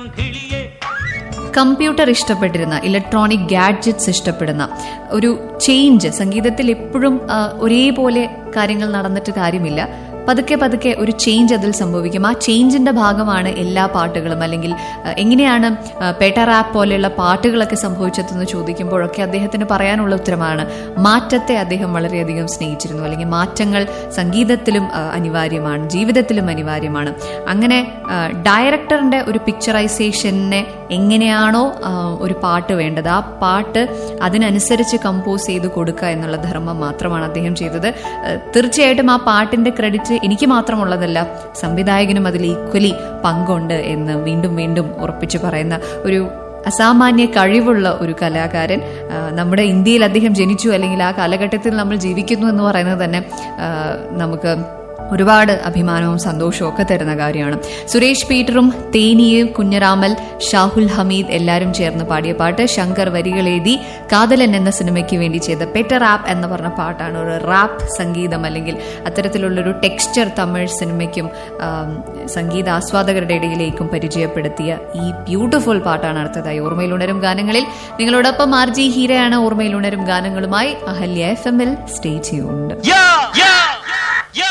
കിളിയേ computer ഇഷ്ടപ്പെട്ടിരുന്ന electronic gadgets ഇഷ്ടപ്പെടുന്ന ഒരു ചേഞ്ച് സംഗീതത്തിൽ എപ്പോഴും ആ, ഒരേപോലെ കാര്യങ്ങൾ നടന്നിട്ട് കാര്യമില്ല പതുക്കെ പതുക്കെ ഒരു ചേഞ്ച് അതിൽ സംഭവിക്കും ആ ചേഞ്ചിന്റെ ഭാഗമാണ് എല്ലാ പാട്ടുകളും അല്ലെങ്കിൽ ആ, എങ്ങനെയാണ് ആ, പേട്ട റാപ്പ് പോലെയുള്ള പാട്ടുകളൊക്കെ സംഭവിച്ചതെന്ന് ചോദിക്കുമ്പോഴൊക്കെ അദ്ദേഹത്തിന് പറയാനുള്ള ഉത്തരമാണ് മാറ്റത്തെ അദ്ദേഹം വളരെയധികം സ്നേഹിച്ചിരുന്നു അല്ലെങ്കിൽ മാറ്റങ്ങൾ സംഗീതത്തിലും ആ, അനിവാര്യമാണ് ജീവിതത്തിലും അനിവാര്യമാണ് അങ്ങനെ ആ, ഡയറക്ടറിന്റെ ഒരു പിക്ചറൈസേഷനെ എങ്ങനെയാണോ ആ, ഒരു പാട്ട് വേണ്ടത് ആ പാട്ട് അതിനനുസരിച്ച് കമ്പോസ് ചെയ്ത് കൊടുക്കുക എന്നുള്ള ധർമ്മം മാത്രമാണ് അദ്ദേഹം ചെയ്തത് ആ, തീർച്ചയായിട്ടും ആ പാട്ടിന്റെ ക്രെഡിറ്റ് എനിക്ക് മാത്രമുള്ളതല്ല സംവിധായകനും അതിൽ ഈക്വലി പങ്കുണ്ട് എന്ന് വീണ്ടും വീണ്ടും ഉറപ്പിച്ചു പറയുന്ന ഒരു അസാമാന്യ കഴിവുള്ള ഒരു കലാകാരൻ ആ, നമ്മുടെ ഇന്ത്യയിൽ അദ്ദേഹം ജനിച്ചു അല്ലെങ്കിൽ ആ കാലഘട്ടത്തിൽ നമ്മൾ ജീവിക്കുന്നു എന്ന് പറയുന്നത് തന്നെ ആ, നമുക്ക് ഒരുപാട് അഭിമാനവും സന്തോഷവും ഒക്കെ തരുന്ന കാര്യമാണ് സുരേഷ് പീറ്ററും തേനിയും കുഞ്ഞറാമൽ ഷാഹുൽ ഹമീദ് എല്ലാവരും ചേർന്ന് പാടിയ പാട്ട് ശങ്കർ വരികൾ എഴുതി കാതലൻ എന്ന സിനിമയ്ക്ക് വേണ്ടി ചെയ്ത പെറ്റർ റാപ്പ് എന്ന് പറഞ്ഞ പാട്ടാണ് ഒരു റാപ്പ് സംഗീതം അല്ലെങ്കിൽ അത്തരത്തിലുള്ളൊരു ടെക്സ്ചർ തമിഴ് സിനിമയ്ക്കും ആം, സംഗീത ആസ്വാദകരുടെ ഇടയിലേക്കും പരിചയപ്പെടുത്തിയ ഈ ബ്യൂട്ടിഫുൾ പാട്ടാണ് അടുത്തതായി ഓർമ്മയിൽ ഉണരും ഗാനങ്ങളിൽ നിങ്ങളോടൊപ്പം ആർ ജി ഹീരയാണ് ഓർമ്മയിൽ ഉണരും ഗാനങ്ങളുമായി അഹല്യ എഫ് എമ്മിൽ സ്റ്റേ ചെയ്യുന്നുണ്ട് Yeah, yeah, yeah.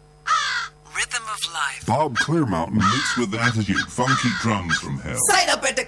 Rhythm of life. Bob Clearmountain meets with attitude, funky drums from hell. Sign up at